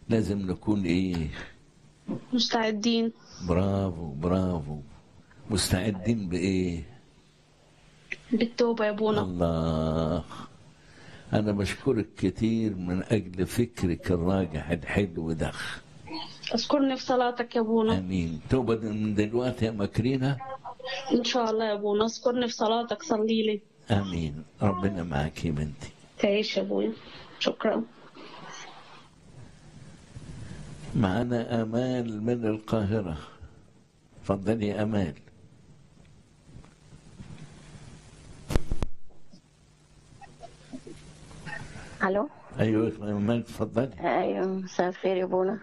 لازم نكون ايه مستعدين برافو برافو مستعدين بايه بالتوبة يا أبونا الله انا بشكرك كتير من اجل فكرك الراجح الحلو ده اذكرني في صلاتك يا أبونا امين توبه من دلوقتي يا مكرينه إن شاء الله يا أبونا اذكرني في صلاتك صلي لي امين ربنا معاك يا بنتي تعيش يا أبويا شكرا معنا امال من القاهره اتفضلي يا امال الو ايوه يا امال اتفضلي ايوه مساء الخير يا ابونا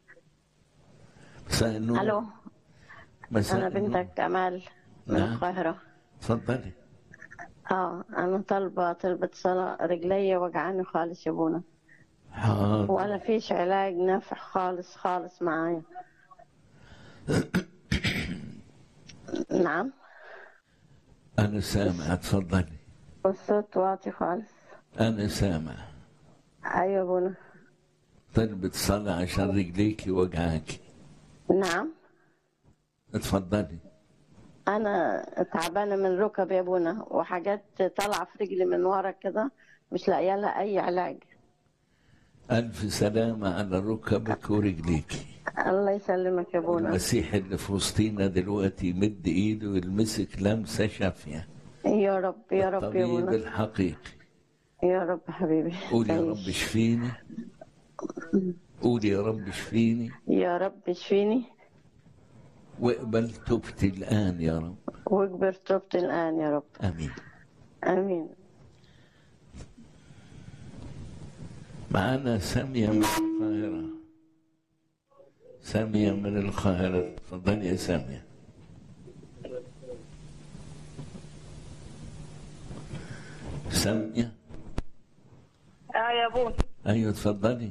مساء النور الو مساء انا النور. بنتك امال من نعم. القاهره اتفضلي اه انا طالبه طلبة صلاة رجلي وجعاني خالص يا ابونا حاضر ولا فيش علاج نافع خالص خالص معايا نعم انا سامع اتفضلي والصوت واطي خالص انا سامع ايوه يا ابونا طلبة صلاة عشان رجليكي وجعاكي نعم اتفضلي انا تعبانه من ركبي يا ابونا وحاجات طالعه في رجلي من ورا كده مش لاقيه لها اي علاج ألف سلامة على ركبك ورجليكي الله يسلمك يا ابونا المسيح اللي في وسطينا دلوقتي يمد ايده ويلمسك لمسة شافية يا رب يا رب يا الطبيب ابونا الحقيقي يا رب حبيبي قول يا رب تعيش. اشفيني قول يا رب اشفيني يا رب اشفيني واقبل توبتي الآن يا رب واكبر توبتي الان يا رب آمين امين معانا سامية من القاهرة سامية من القاهرة تفضلي يا سامية سامية اه يا ابونا أيوة تفضلي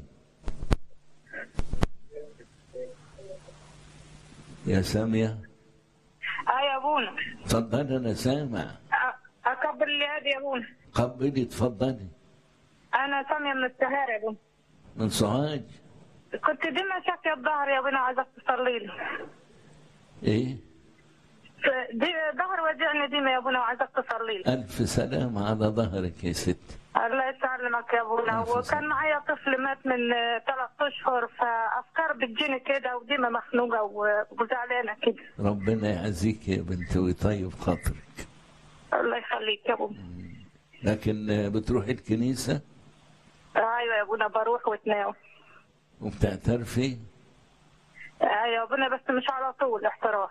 يا سامية اه يا ابونا تفضلي أنا سامع آه، اكبر لي هذه يا ابونا قبلي تفضلي انا ساميه من السهارة يا ابونا من سوهاج كنت ديما شاكيه الظهر يا ابونا عايزك تصلي لي إيه ف- دي ظهر وجعني ديما يا ابونا وعايزك تصلي لي ألف سلامة على ظهرك يا ست الله يسلمك يا ابونا ألف وكان سلامة. معايا طفل مات من آه، ثلاث اشهر فافكار بتجيني كده وديما مخنوقه و- وزعلانه كده ربنا يعزيك يا بنت ويطيب خاطرك الله يخليك يا ابونا لكن بتروحي الكنيسة ايوه يا ابونا بروح واتناول وبتعترفي ايوه يا ابونا بس مش على طول احتراف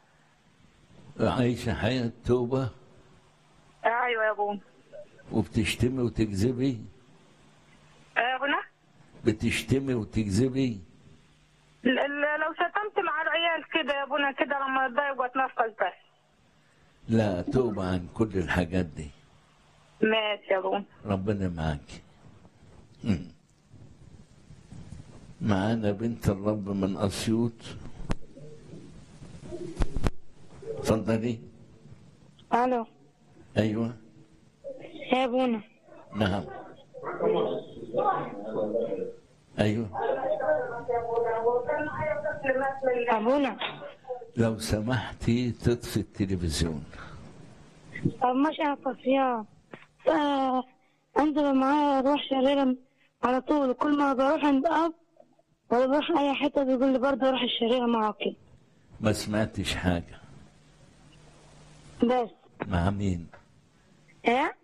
عايشة حياة توبة ايوه يا ابونا وبتشتمي وتكذبي آه يا ابونا بتشتمي وتكذبي ال- ال- لو شتمت مع العيال كده يا ابونا كده لما اتضايق واتنفس بس لا توبة عن كل الحاجات دي ماشي يا ابونا ربنا معاك مم. معانا بنت الرب من أسيوط اتفضلي الو أيوة يا ابونا نعم أيوة ابونا لو سمحتي تطفي التلفزيون طب مش طفيان آه انزل معايا روح شريرة على طول كل ما بروح عند اب ولا بروح اي حته بيقول لي برضه روح الشريرة معاكي ما سمعتش حاجة بس مع مين ايه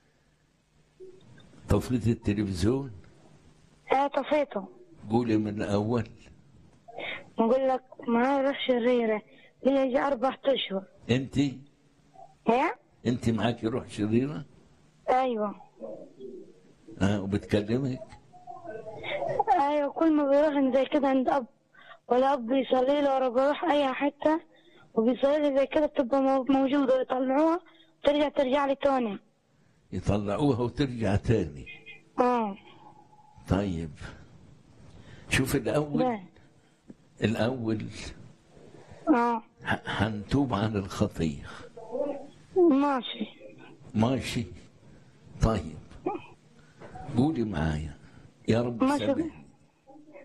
طفيت التلفزيون ايه طفيته قولي من الأول بقول لك معايا روح شريرة لي يجي اربع اشهر أنت ايه أنت معاكي روح شريرة ايوه آه وبتكلمك ايوه كل ما بروح عند زي كده عند اب ولا اب بيصلي لي ولا بروح اي حته وبيصلي لي زي كده بتبقى مو- موجوده ويطلعوها ترجع ترجع لي تاني يطلعوها وترجع تاني اه طيب شوف الأول ده الأول اه ح- هنتوب عن الخطية ماشي ماشي طيب قولي معايا يا رب ماشي. سامحني